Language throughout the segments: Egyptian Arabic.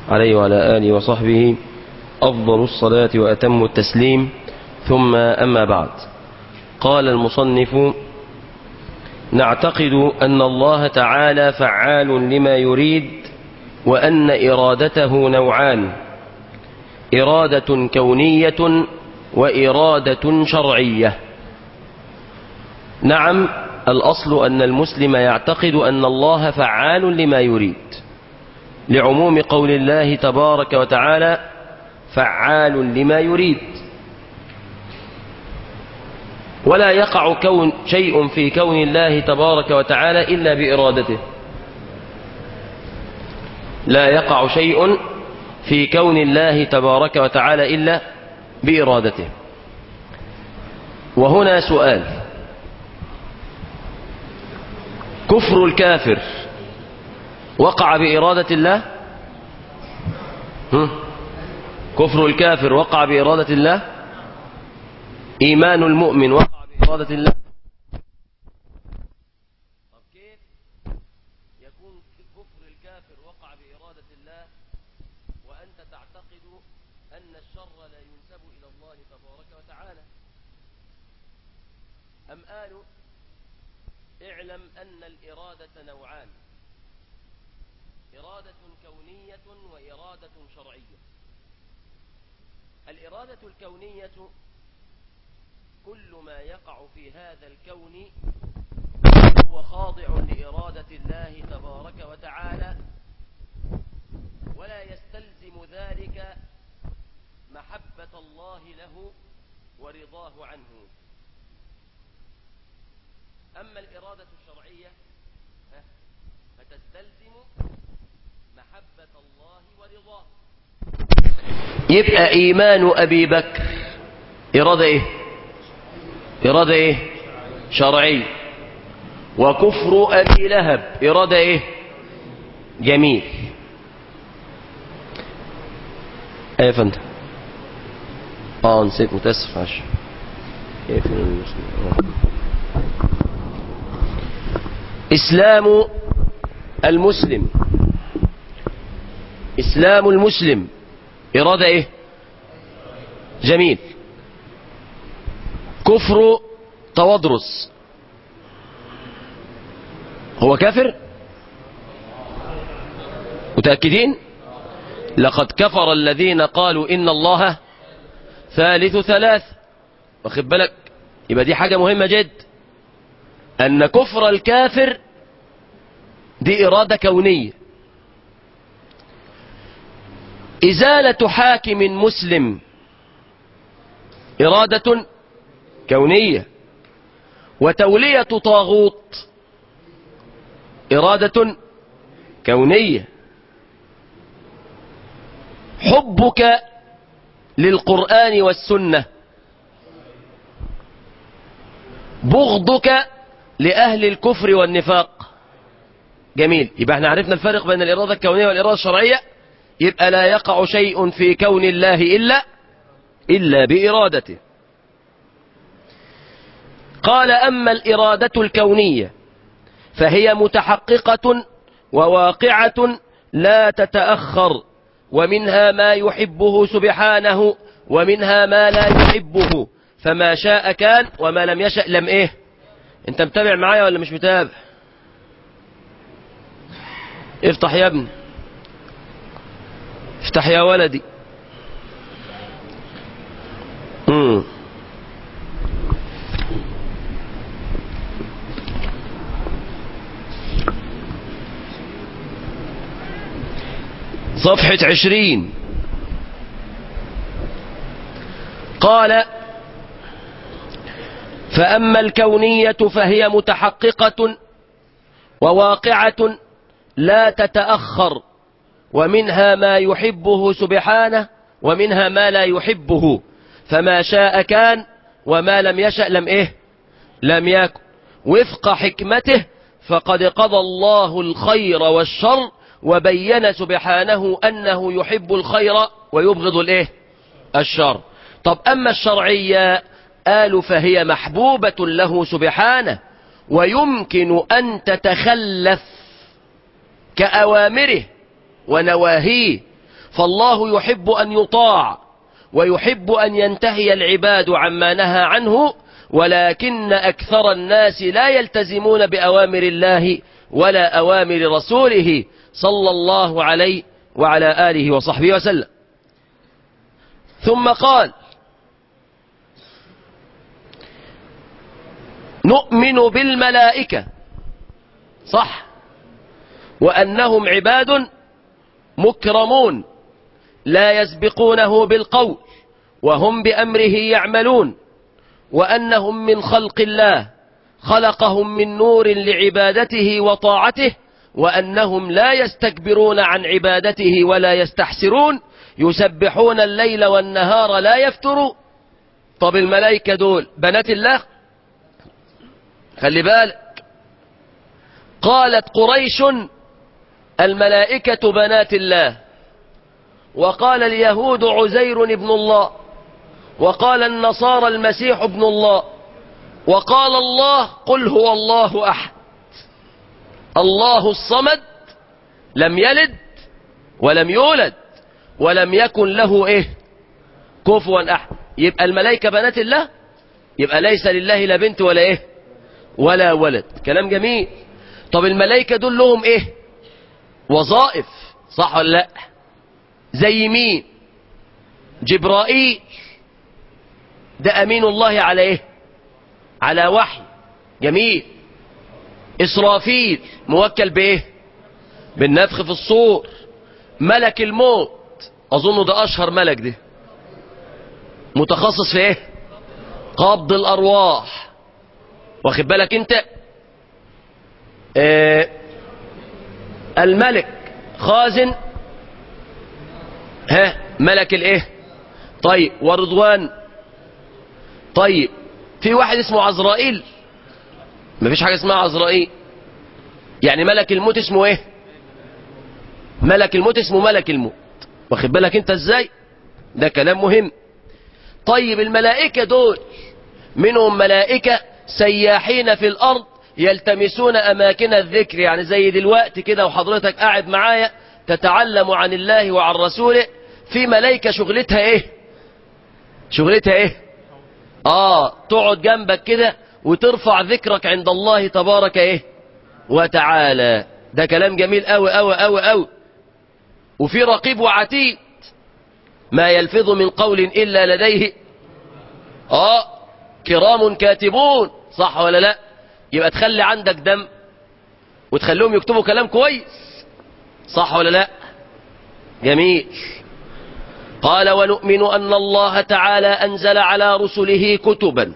عليه وعلى آله وصحبه أفضل الصلاة وأتم التسليم ثم أما بعد قال المصنف نعتقد أن الله تعالى فعال لما يريد وأن إرادته نوعان إرادة كونية وإرادة شرعية نعم الأصل أن المسلم يعتقد أن الله فعال لما يريد لعموم قول الله تبارك وتعالى فعال لما يريد ولا يقع كون شيء في كون الله تبارك وتعالى إلا بإرادته لا يقع شيء في كون الله تبارك وتعالى إلا بإرادته وهنا سؤال كفر الكافر وقع بإرادة الله هم؟ كفر الكافر وقع بإرادة الله إيمان المؤمن وقع بإرادة الله طب كيف يكون كفر الكافر وقع بإرادة الله وأنت تعتقد أن الشر لا ينسب إلى الله تبارك وتعالى أم قالوا اعلم أن الإرادة نوعان إرادة كونية وإرادة شرعية الإرادة الكونية كل ما يقع في هذا الكون هو خاضع لإرادة الله تبارك وتعالى ولا يستلزم ذلك محبة الله له ورضاه عنه أما الإرادة الشرعية فتستلزم محبة الله ورضاه يبقى إيمان أبي بكر إرادة إيه إرادة إيه شرعية وكفر أبي لهب إرادة إيه جميل أيه فندم آه نسيت متأسف عشان إيه في المسلم إسلام المسلم إسلام المسلم إرادة إيه جميل كفر توضرس هو كافر متأكدين لقد كفر الذين قالوا إن الله ثالث ثلاث واخد بالك يبقى دي حاجة مهمة جدا أن كفر الكافر دي إرادة كونية إزالة حاكم مسلم إرادة كونية وتولية طاغوت إرادة كونية حبك للقرآن والسنة بغضك لأهل الكفر والنفاق جميل يبقى احنا عرفنا الفرق بين الإرادة الكونية والإرادة الشرعية يبقى لا يقع شيء في كون الله إلا إلا بإرادته قال أما الإرادة الكونية فهي متحققة وواقعة لا تتأخر ومنها ما يحبه سبحانه ومنها ما لا يحبه فما شاء كان وما لم يشأ لم ايه انت متابع معايا ولا مش متابع افتح يا ابني افتح يا ولدي مم. صفحة عشرين قال فأما الكونية فهي متحققة وواقعة لا تتأخر ومنها ما يحبه سبحانه ومنها ما لا يحبه فما شاء كان وما لم يشأ لم إيه لم يكن وفق حكمته فقد قضى الله الخير والشر وبين سبحانه أنه يحب الخير ويبغض الإيه الشر طب أما الشرعية قالوا فهي محبوبة له سبحانه ويمكن أن تتخلف كأوامره ونواهيه فالله يحب أن يطاع ويحب أن ينتهي العباد عما نهى عنه ولكن أكثر الناس لا يلتزمون بأوامر الله ولا أوامر رسوله صلى الله عليه وعلى آله وصحبه وسلم ثم قال نؤمن بالملائكة صح وأنهم عباد مكرمون لا يسبقونه بالقول وهم بأمره يعملون وأنهم من خلق الله خلقهم من نور لعبادته وطاعته وأنهم لا يستكبرون عن عبادته ولا يستحسرون يسبحون الليل والنهار لا يفتروا طب الملائكة دول بنات الله خلي بالك قالت قريش الملائكة بنات الله وقال اليهود عزير ابن الله وقال النصارى المسيح ابن الله وقال الله قل هو الله أحد الله الصمد لم يلد ولم يولد ولم يكن له ايه كفوا احد يبقى الملائكة بنات الله يبقى ليس لله لا بنت ولا ايه ولا ولد كلام جميل طب الملائكة دول لهم ايه وظائف صح ولا لا زي مين جبرائيل ده امين الله على ايه على وحي جميل اسرافيل موكل بايه بالنفخ في الصور ملك الموت اظن ده اشهر ملك ده متخصص في ايه قبض الارواح واخد بالك انت آه الملك خازن ها ملك الايه طيب ورضوان طيب في واحد اسمه عزرائيل مفيش حاجه اسمها عزرائيل يعني ملك الموت اسمه ايه ملك الموت اسمه ملك الموت واخد بالك انت ازاي ده كلام مهم طيب الملائكة دول منهم ملائكة سياحين في الأرض يلتمسون أماكن الذكر يعني زي دلوقتي كده وحضرتك قاعد معايا تتعلم عن الله وعن رسوله في ملائكة شغلتها ايه شغلتها ايه اه تقعد جنبك كده وترفع ذكرك عند الله تبارك ايه وتعالى ده كلام جميل قوي قوي قوي قوي وفي رقيب وعتيد ما يلفظ من قول إلا لديه اه كرام كاتبون صح ولا لا يبقى تخلي عندك دم وتخليهم يكتبوا كلام كويس صح ولا لا جميل قال ونؤمن أن الله تعالى أنزل على رسله كتبا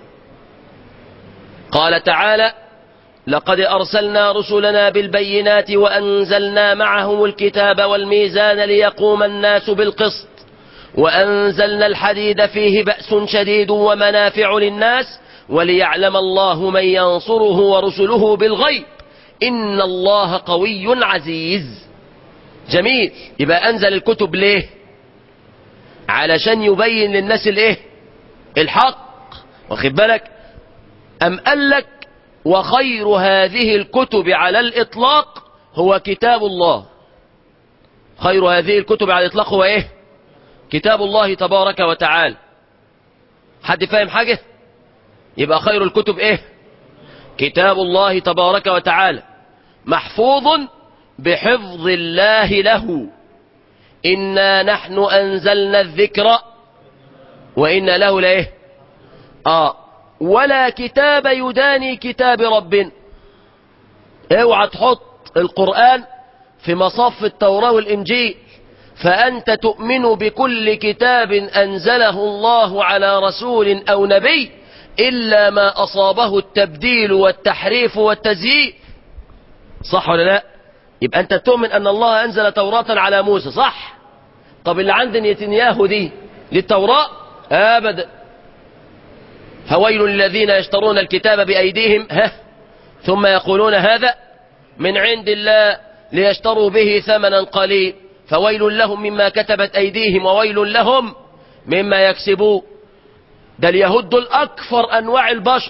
قال تعالى لقد أرسلنا رسلنا بالبينات وأنزلنا معهم الكتاب والميزان ليقوم الناس بالقسط وأنزلنا الحديد فيه بأس شديد ومنافع للناس وليعلم الله من ينصره ورسله بالغيب إن الله قوي عزيز جميل يبقى أنزل الكتب ليه علشان يبين للناس الايه الحق واخد بالك أم قال لك وخير هذه الكتب على الإطلاق هو كتاب الله خير هذه الكتب على الإطلاق هو إيه كتاب الله تبارك وتعالى حد فاهم حاجة يبقى خير الكتب إيه كتاب الله تبارك وتعالى محفوظ بحفظ الله له إنا نحن أنزلنا الذكر وإنا له لإيه آه ولا كتاب يداني كتاب ربنا اوعى تحط القرآن في مصف التوراة والإنجيل فأنت تؤمن بكل كتاب أنزله الله على رسول أو نبي إلا ما أصابه التبديل والتحريف والتزييف صح ولا لا يبقى أنت تؤمن أن الله أنزل توراة على موسى صح طب اللي عند نتنياهو دي للتوراة أبدا فويل للذين يشترون الكتاب بأيديهم ها ثم يقولون هذا من عند الله ليشتروا به ثمنا قليل فويل لهم مما كتبت أيديهم وويل لهم مما يكسبون ده اليهود دول أكثر أنواع البشر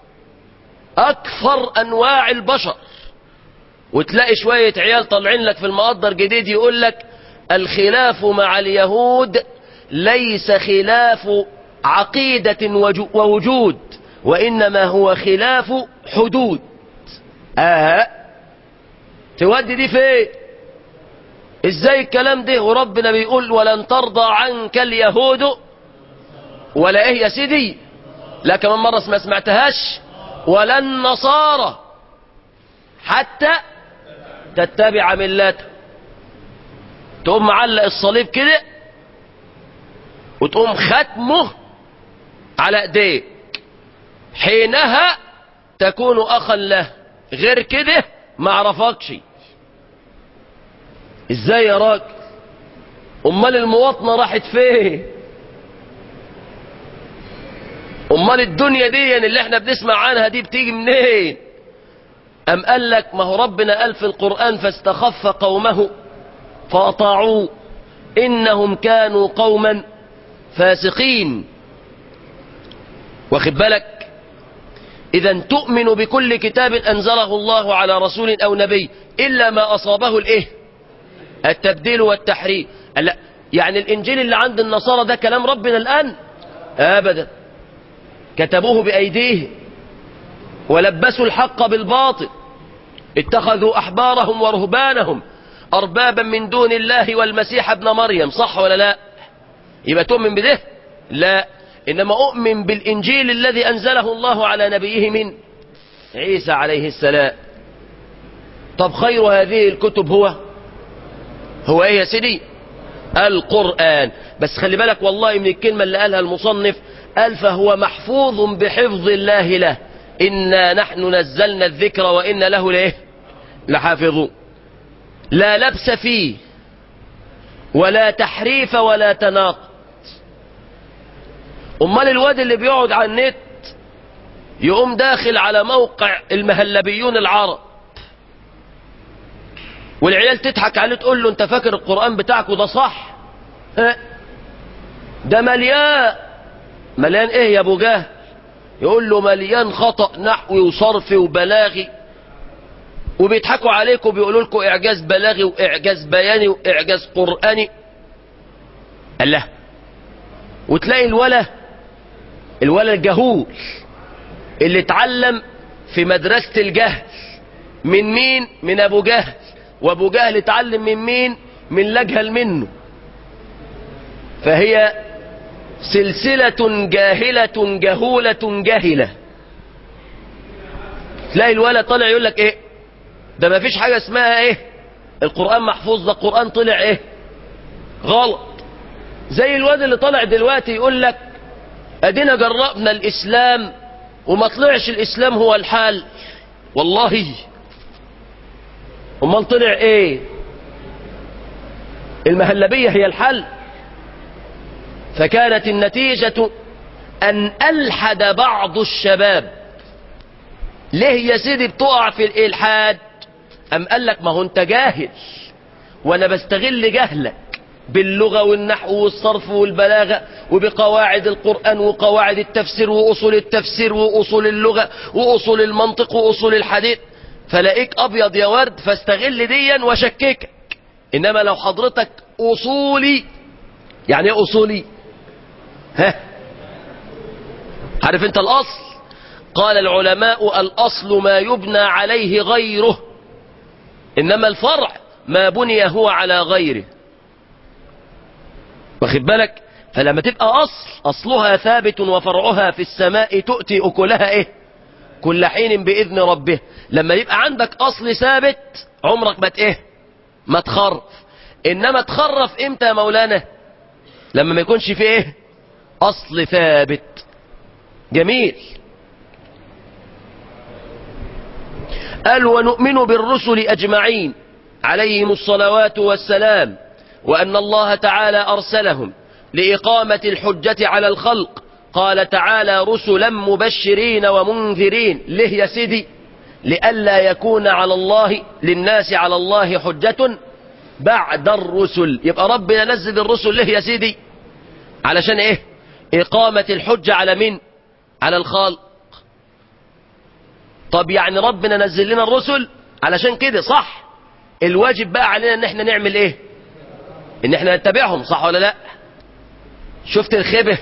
أكثر أنواع البشر وتلاقي شوية عيال طالعين لك في المقدر جديد يقول لك الخلاف مع اليهود ليس خلاف عقيدة وجو- ووجود وإنما هو خلاف حدود آه تودي دي فين ازاي الكلام ده وربنا بيقول ولن ترضى عنك اليهود ولا ايه يا سيدي لا كمان مرة ما سمعتهاش ولا النصارى حتى تتبع ملته تقوم معلق الصليب كده وتقوم ختمه على ايديك حينها تكون اخا له غير كده ما عرفكش ازاي يا راجل امال المواطنه راحت فين امال الدنيا دي اللي احنا بنسمع عنها دي بتيجي منين ام قال لك ما هو ربنا قال في القران فاستخف قومه فاطاعوه انهم كانوا قوما فاسقين واخد بالك اذا تؤمن بكل كتاب انزله الله على رسول او نبي الا ما اصابه الايه التبديل والتحريف لا يعني الانجيل اللي عند النصارى ده كلام ربنا الان ابدا كتبوه بايديهم ولبسوا الحق بالباطل اتخذوا احبارهم ورهبانهم اربابا من دون الله والمسيح ابن مريم صح ولا لا يبقى تؤمن بده لا انما اؤمن بالانجيل الذي انزله الله على نبيه من عيسى عليه السلام طب خير هذه الكتب هو هو ايه يا سيدي القرآن بس خلي بالك والله من الكلمة اللي قالها المصنف قال فهو محفوظ بحفظ الله له إنا نحن نزلنا الذكر وإن له له لحافظون لا لبس فيه ولا تحريف ولا تناقض امال الواد اللي بيقعد على النت يقوم داخل على موقع المهلبيون العرب والعيال تضحك عليه تقول له انت فاكر القرآن بتاعك وده صح ها ده مليان مليان ايه يا ابو جهل يقول له مليان خطأ نحوي وصرفي وبلاغي وبيضحكوا عليكم وبيقولوا لكم اعجاز بلاغي واعجاز بياني واعجاز قرآني الله وتلاقي الولا الولا الجهول اللي اتعلم في مدرسة الجهل من مين من ابو جهل وابو جهل اتعلم من مين من لجهل منه فهي سلسلة جاهلة جهولة جاهلة تلاقي الولد طالع يقول لك ايه ده ما فيش حاجة اسمها ايه القرآن محفوظ ده القرآن طلع ايه غلط زي الواد اللي طالع دلوقتي يقول لك ادينا جربنا الاسلام وما طلعش الاسلام هو الحال والله امال طلع ايه المهلبية هي الحل فكانت النتيجة ان الحد بعض الشباب ليه يا سيدي بتقع في الالحاد ام قال لك ما هو انت جاهل وانا بستغل جهلك باللغة والنحو والصرف والبلاغة وبقواعد القرآن وقواعد التفسير وأصول التفسير وأصول اللغة وأصول المنطق وأصول الحديث فلاقيك أبيض يا ورد فاستغل ديا وشككك إنما لو حضرتك أصولي يعني ايه أصولي ها عارف انت الأصل قال العلماء الأصل ما يبنى عليه غيره إنما الفرع ما بني هو على غيره واخد بالك فلما تبقى أصل أصلها ثابت وفرعها في السماء تؤتي أكلها إيه كل حين بإذن ربه لما يبقى عندك أصل ثابت عمرك ما إيه ما تخرف إنما تخرف إمتى يا مولانا لما ما يكونش فيه إيه أصل ثابت جميل قال ونؤمن بالرسل أجمعين عليهم الصلوات والسلام وأن الله تعالى أرسلهم لإقامة الحجة على الخلق قال تعالى رسلا مبشرين ومنذرين ليه يا سيدي لئلا يكون على الله للناس على الله حجة بعد الرسل يبقى ربنا نزل الرسل ليه يا سيدي علشان ايه إقامة الحجة على مين على الخلق طب يعني ربنا نزل لنا الرسل علشان كده صح الواجب بقى علينا ان احنا نعمل ايه ان احنا نتبعهم صح ولا لا شفت الخبه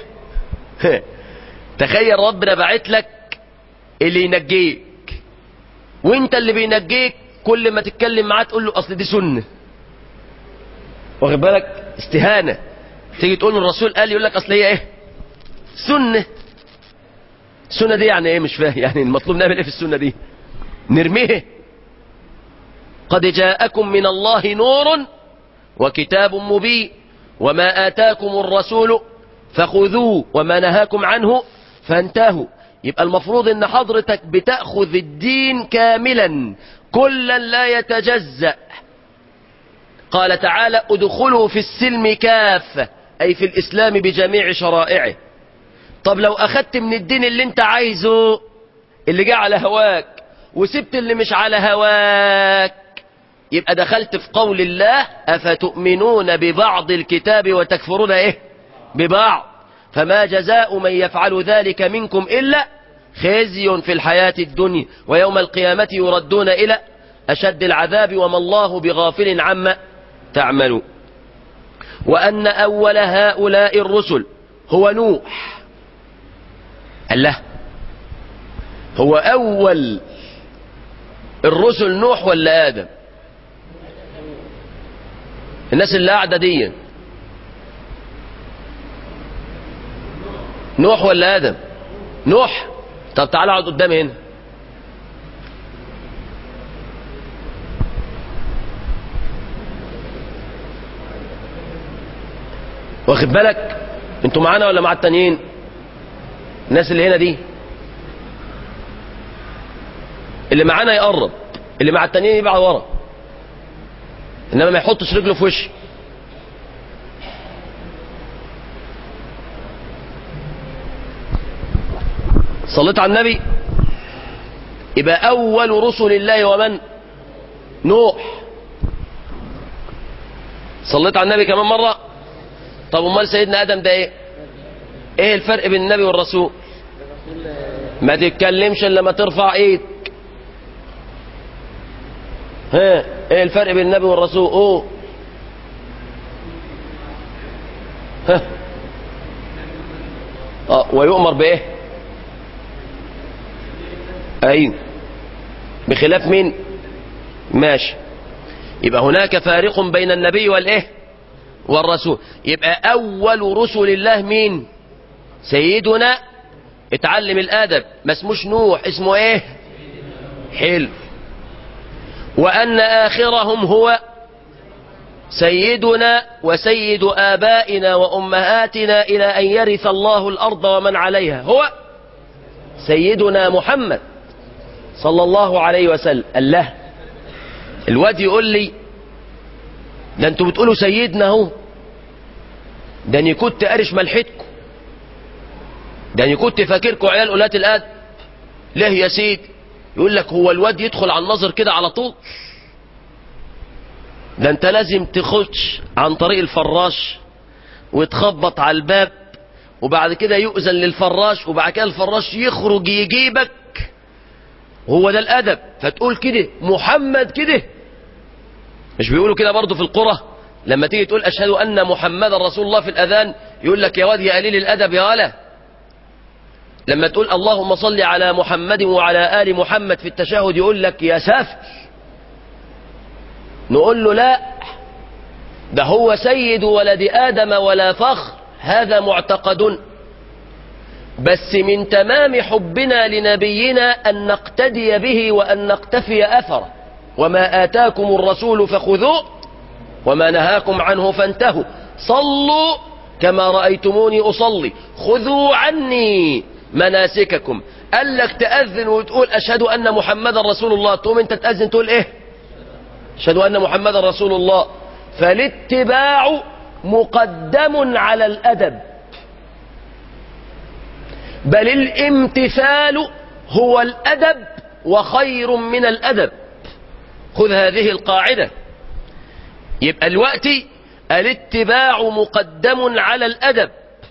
تخيل ربنا بعت لك اللي ينجيك وانت اللي بينجيك كل ما تتكلم معاه تقول له اصل دي سنه واخد بالك استهانه تيجي تقول له الرسول قال يقول لك اصل هي ايه سنه السنه دي يعني ايه مش فاهم يعني المطلوب نعمل ايه في السنه دي نرميه قد جاءكم من الله نور وكتاب مبين وما آتاكم الرسول فخذوه وما نهاكم عنه فانتهوا يبقى المفروض ان حضرتك بتأخذ الدين كاملا كلا لا يتجزأ قال تعالى ادخلوا في السلم كافة أي في الإسلام بجميع شرائعه طب لو أخدت من الدين اللي انت عايزه اللي جه على هواك وسبت اللي مش على هواك يبقى دخلت في قول الله أفتؤمنون ببعض الكتاب وتكفرون إيه ببعض فما جزاء من يفعل ذلك منكم إلا خزي في الحياة الدنيا ويوم القيامة يردون إلى أشد العذاب وما الله بغافل عما تعملون وأن أول هؤلاء الرسل هو نوح الله هو أول الرسل نوح ولا آدم الناس اللي قاعدة دي نوح ولا آدم نوح طب تعالى اقعد قدامي هنا واخد بالك انتوا معانا ولا مع التانيين الناس اللي هنا دي اللي معانا يقرب اللي مع التانيين يبقى ورا انما ما يحطش رجله في وشي صليت على النبي يبقى اول رسل الله ومن نوح صليت على النبي كمان مرة طب امال سيدنا ادم ده ايه ايه الفرق بين النبي والرسول ما تتكلمش الا لما ترفع ايدك ها ايه الفرق بين النبي والرسول اوه ها اه ويؤمر بايه ايوه بخلاف مين ماشي يبقى هناك فارق بين النبي والايه والرسول يبقى اول رسل الله مين سيدنا اتعلم الادب ما اسموش نوح اسمه ايه حلو وان اخرهم هو سيدنا وسيد ابائنا وامهاتنا الى ان يرث الله الارض ومن عليها هو سيدنا محمد صلى الله عليه وسلم الله الواد يقول لي ده انتوا بتقولوا سيدنا اهو ده اني كنت قارش ملحتكم ده اني كنت فاكركم عيال قلات الادب ليه يا سيدي يقول لك هو الواد يدخل على النظر كده على طول ده انت لازم تخش عن طريق الفراش وتخبط على الباب وبعد كده يؤذن للفراش وبعد كده الفراش يخرج يجيبك هو ده الادب فتقول كده محمد كده مش بيقولوا كده برضه في القرى لما تيجي تقول اشهد ان محمد رسول الله في الاذان يقول لك يا واد يا قليل الادب يا ولا لما تقول اللهم صل على محمد وعلى ال محمد في التشهد يقول لك يا سافل نقول له لا ده هو سيد ولد ادم ولا فخر هذا معتقد بس من تمام حبنا لنبينا أن نقتدي به وأن نقتفي أثره وما آتاكم الرسول فخذوه وما نهاكم عنه فانتهوا صلوا كما رأيتموني أصلي خذوا عني مناسككم قال لك تأذن وتقول أشهد أن محمد رسول الله تقوم أنت تأذن تقول إيه أشهد أن محمد رسول الله فالاتباع مقدم على الأدب بل الامتثال هو الأدب وخير من الأدب خذ هذه القاعدة يبقى الوقت الاتباع مقدم على الأدب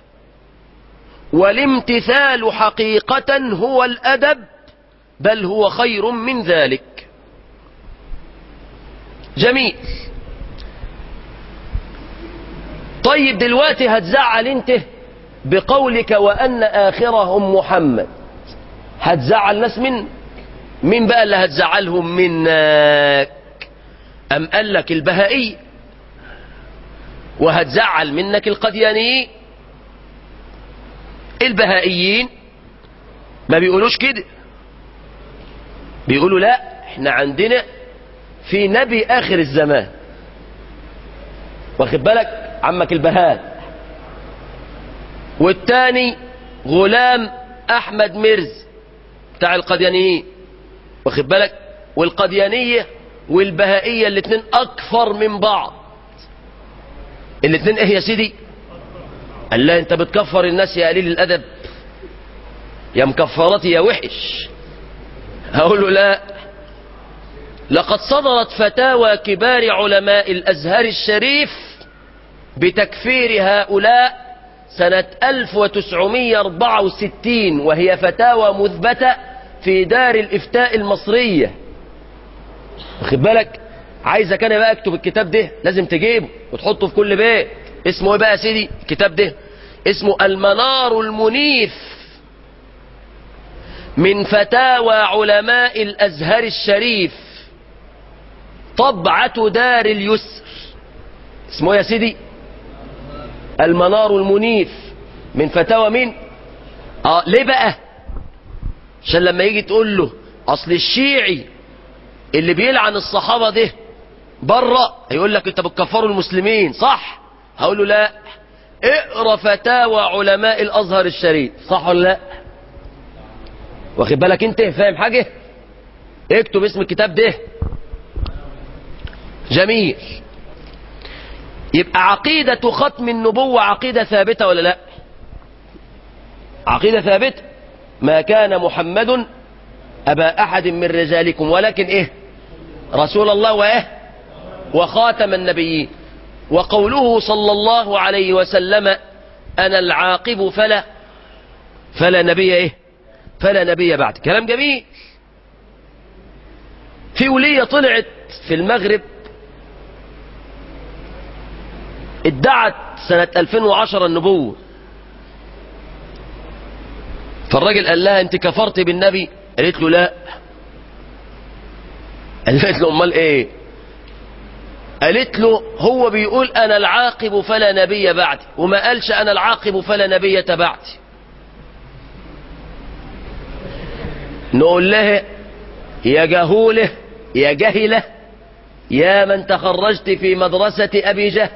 والامتثال حقيقة هو الأدب بل هو خير من ذلك طيب دلوقتي هتزعل انت بقولك وأن آخرهم محمد هتزعل ناس من مين بقى اللي هتزعلهم منك أم قال لك البهائي وهتزعل منك القديانيين البهائيين ما بيقولوش كده بيقولوا لا احنا عندنا في نبي آخر الزمان واخد بالك عمك البهاء والتاني غلام أحمد مرز بتاع القديانيين واخد بالك والقديانية والبهائية الاتنين أكفر من بعض الاتنين ايه يا سيدي قال لا انت بتكفر الناس يا قليل الأدب يا مكفرتي يا وحش هقول له لا لقد صدرت فتاوى كبار علماء الأزهر الشريف بتكفير هؤلاء سنة 1964 وهي فتاوى مثبتة في دار الإفتاء المصرية واخد بالك عايزك انا بقى اكتب الكتاب ده لازم تجيبه وتحطه في كل بيت اسمه ايه بقى يا سيدي الكتاب ده اسمه المنار المنيف من فتاوى علماء الازهر الشريف طبعة دار اليسر اسمه يا سيدي المنار المنيف من فتاوى مين اه ليه بقى عشان لما يجي تقول له اصل الشيعي اللي بيلعن الصحابة ده بره هيقول لك انت بتكفروا المسلمين صح هقول له لا اقرا فتاوى علماء الازهر الشريف صح ولا لا واخد بالك انت فاهم حاجة اكتب اسم الكتاب ده جميل يبقى عقيدة ختم النبوة عقيدة ثابتة ولا لا عقيدة ثابتة ما كان محمد أبا أحد من رجالكم ولكن إيه رسول الله وإيه وخاتم النبيين وقوله صلى الله عليه وسلم أنا العاقب فلا فلا نبي إيه فلا نبي بعد كلام جميل في ولية طلعت في المغرب ادعت سنة 2010 النبوة فالراجل قال لها انت كفرت بالنبي قالت له لا قالت له امال ايه قالت له هو بيقول انا العاقب فلا نبي بعدي وما قالش انا العاقب فلا نبي بعدي نقول له يا جهوله يا جهله يا من تخرجت في مدرسة أبي جهل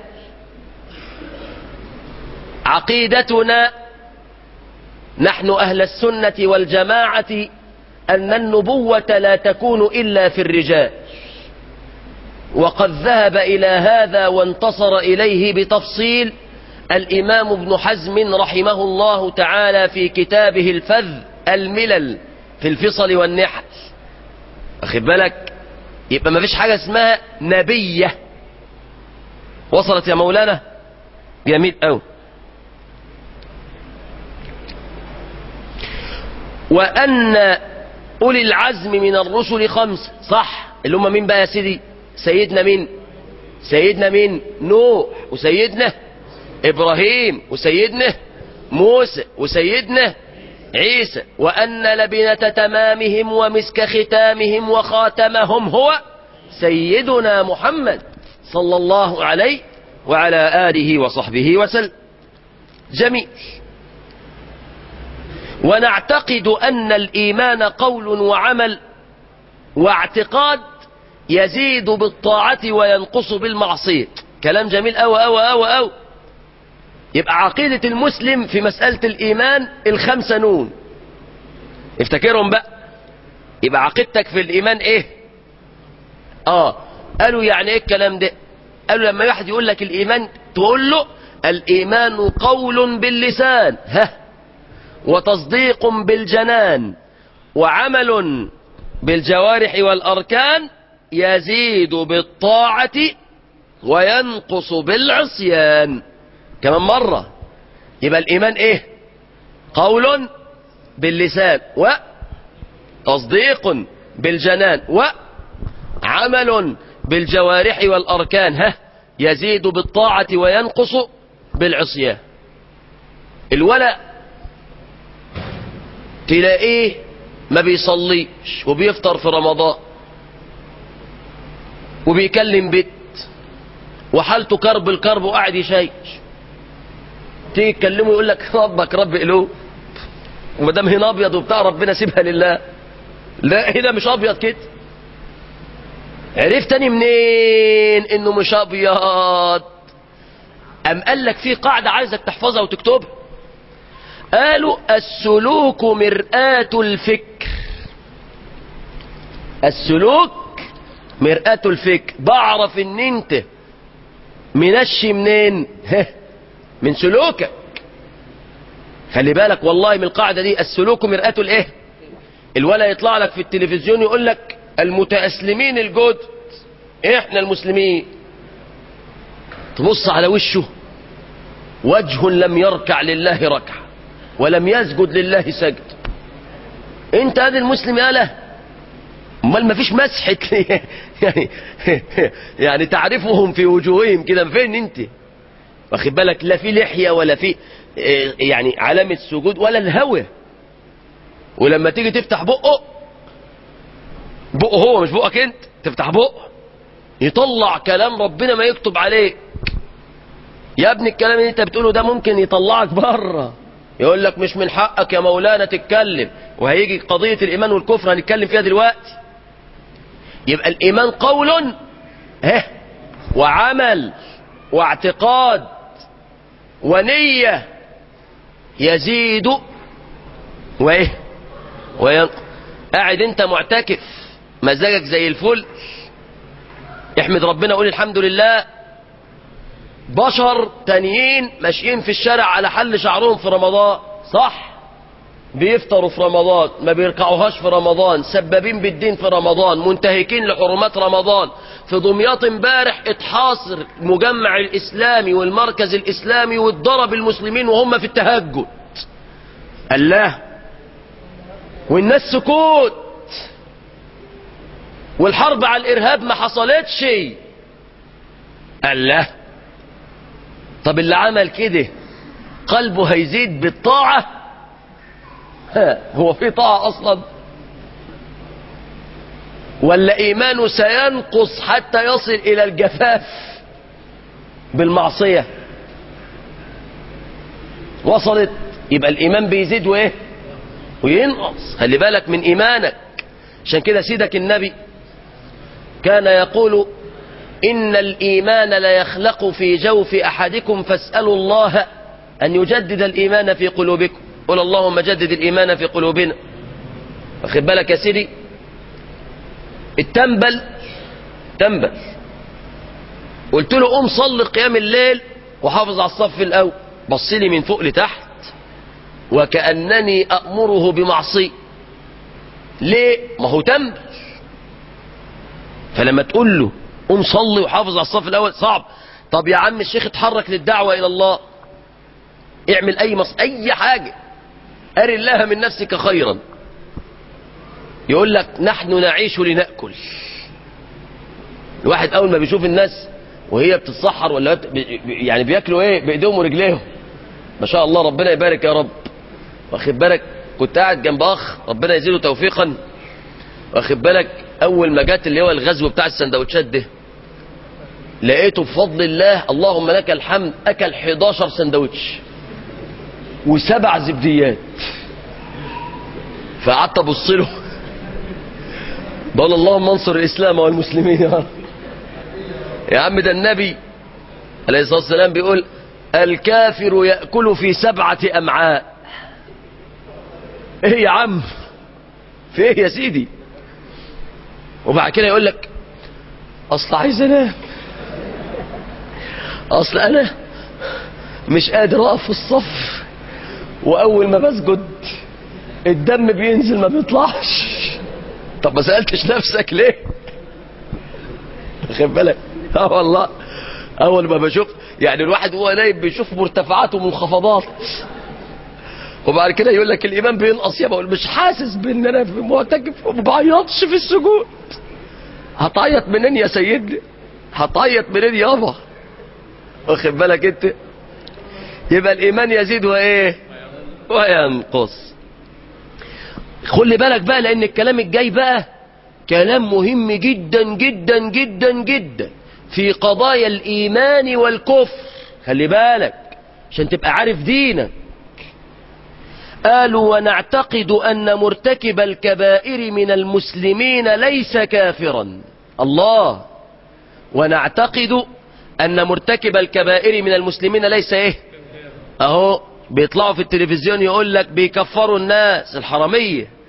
عقيدتنا نحن أهل السنة والجماعة أن النبوة لا تكون إلا في الرجال وقد ذهب إلى هذا وانتصر إليه بتفصيل الإمام ابن حزم رحمه الله تعالى في كتابه الفذ الملل في الفصل والنحل أخذ بالك يبقى ما فيش حاجة اسمها نبية وصلت يا مولانا جميل أوي وأن أولي العزم من الرسل خمس صح اللي هم مين بقى يا سيدي سيدنا مين سيدنا مين نوح وسيدنا إبراهيم وسيدنا موسى وسيدنا عيسى وأن لبنة تمامهم ومسك ختامهم وخاتمهم هو سيدنا محمد صلى الله عليه وعلى آله وصحبه وسلم جميل ونعتقد أن الإيمان قول وعمل واعتقاد يزيد بالطاعة وينقص بالمعصية كلام جميل أو أو أو أو يبقى عقيدة المسلم في مسألة الإيمان الخمسة نون افتكرهم بقى يبقى عقيدتك في الإيمان إيه آه قالوا يعني إيه الكلام ده قالوا لما واحد يقول لك الإيمان تقول له الإيمان قول باللسان ها وتصديق بالجنان وعمل بالجوارح والأركان يزيد بالطاعة وينقص بالعصيان كمان مرة يبقى الإيمان إيه قول باللسان وتصديق بالجنان وعمل بالجوارح والأركان ها يزيد بالطاعة وينقص بالعصيان الولد تلاقيه ما بيصليش وبيفطر في رمضان وبيكلم بيت وحالته كرب الكرب وقاعد يشيش تيجي تكلمه يقول لك ربك رب قلوب وما دام هنا ابيض وبتاع ربنا سيبها لله لا هنا مش ابيض كده عرفت تاني منين انه مش ابيض ام قال لك في قاعده عايزك تحفظها وتكتبها قالوا السلوك مرآة الفكر السلوك مرآة الفكر بعرف ان انت منشي منين من سلوكك خلي بالك والله من القاعدة دي السلوك مرآة الايه الولا يطلع لك في التلفزيون يقول لك المتأسلمين الجد احنا المسلمين تبص على وشه وجه لم يركع لله ركعة ولم يسجد لله سجد انت هذا المسلم يا له امال ما فيش مسحة يعني يعني تعرفهم في وجوههم كده فين انت واخد بالك لا في لحية ولا في يعني علامة سجود ولا الهوى ولما تيجي تفتح بقه بقه هو مش بقك انت تفتح بقه يطلع كلام ربنا ما يكتب عليك يا ابني الكلام اللي انت بتقوله ده ممكن يطلعك بره يقول لك مش من حقك يا مولانا تتكلم وهيجي قضية الإيمان والكفر هنتكلم فيها دلوقتي يبقى الإيمان قول ها وعمل واعتقاد ونية يزيد وايه وينقص قاعد انت معتكف مزاجك زي الفل احمد ربنا قول الحمد لله بشر تانيين ماشيين في الشارع على حل شعرهم في رمضان صح بيفطروا في رمضان ما بيركعوهاش في رمضان سبابين بالدين في رمضان منتهكين لحرمات رمضان في دمياط امبارح اتحاصر المجمع الاسلامي والمركز الاسلامي واتضرب المسلمين وهم في التهجد الله والناس سكوت والحرب على الارهاب ما حصلتش الله طب اللي عمل كده قلبه هيزيد بالطاعة ها هو في طاعة أصلا ولا إيمانه سينقص حتى يصل إلى الجفاف بالمعصية وصلت يبقى الإيمان بيزيد وإيه وينقص خلي بالك من إيمانك عشان كده سيدك النبي كان يقول إن الإيمان ليخلق في جوف أحدكم فاسألوا الله أن يجدد الإيمان في قلوبكم قل اللهم جدد الإيمان في قلوبنا واخد بالك يا سيدي التنبل تنبل قلت له قوم صلي قيام الليل وحافظ على الصف الأول بص لي من فوق لتحت وكأنني أأمره بمعصية ليه ما هو تنبل فلما تقول له قوم صلي وحافظ على الصف الاول صعب طب يا عم الشيخ اتحرك للدعوة الى الله اعمل اي مص... اي حاجة اري الله من نفسك خيرا يقول لك نحن نعيش لنأكل الواحد اول ما بيشوف الناس وهي بتتسحر ولا بت... يعني بياكلوا ايه بايديهم ورجليهم ما شاء الله ربنا يبارك يا رب واخد بالك كنت قاعد جنب اخ ربنا يزيده توفيقا واخد بالك اول ما جت اللي هو الغزو بتاع السندوتشات ده لقيته بفضل الله اللهم لك الحمد اكل 11 سندوتش وسبع زبديات فقعدت ابص له بقول اللهم انصر الاسلام والمسلمين يا رب يا عم ده النبي عليه الصلاه والسلام بيقول الكافر ياكل في سبعه امعاء ايه يا عم في ايه يا سيدي وبعد كده يقول لك اصل عايز انام اصل انا مش قادر اقف في الصف واول ما بسجد الدم بينزل ما بيطلعش طب ما سالتش نفسك ليه واخد بالك اه والله اول ما بشوف يعني الواحد وهو نايم بيشوف مرتفعات ومنخفضات وبعد كده يقول لك الايمان بينقص يا بقول مش حاسس بان انا في معتكف وما بعيطش في السجود هتعيط منين يا سيدي هتعيط منين يابا واخد بالك انت يبقى الإيمان يزيد وإيه وينقص خلي بالك بقى لأن الكلام الجاي بقى كلام مهم جدا جدا جدا جدا في قضايا الإيمان والكفر خلي بالك عشان تبقى عارف دينك قالوا ونعتقد أن مرتكب الكبائر من المسلمين ليس كافرا الله ونعتقد أن مرتكب الكبائر من المسلمين ليس إيه أهو بيطلعوا في التلفزيون يقول لك بيكفروا الناس الحرامية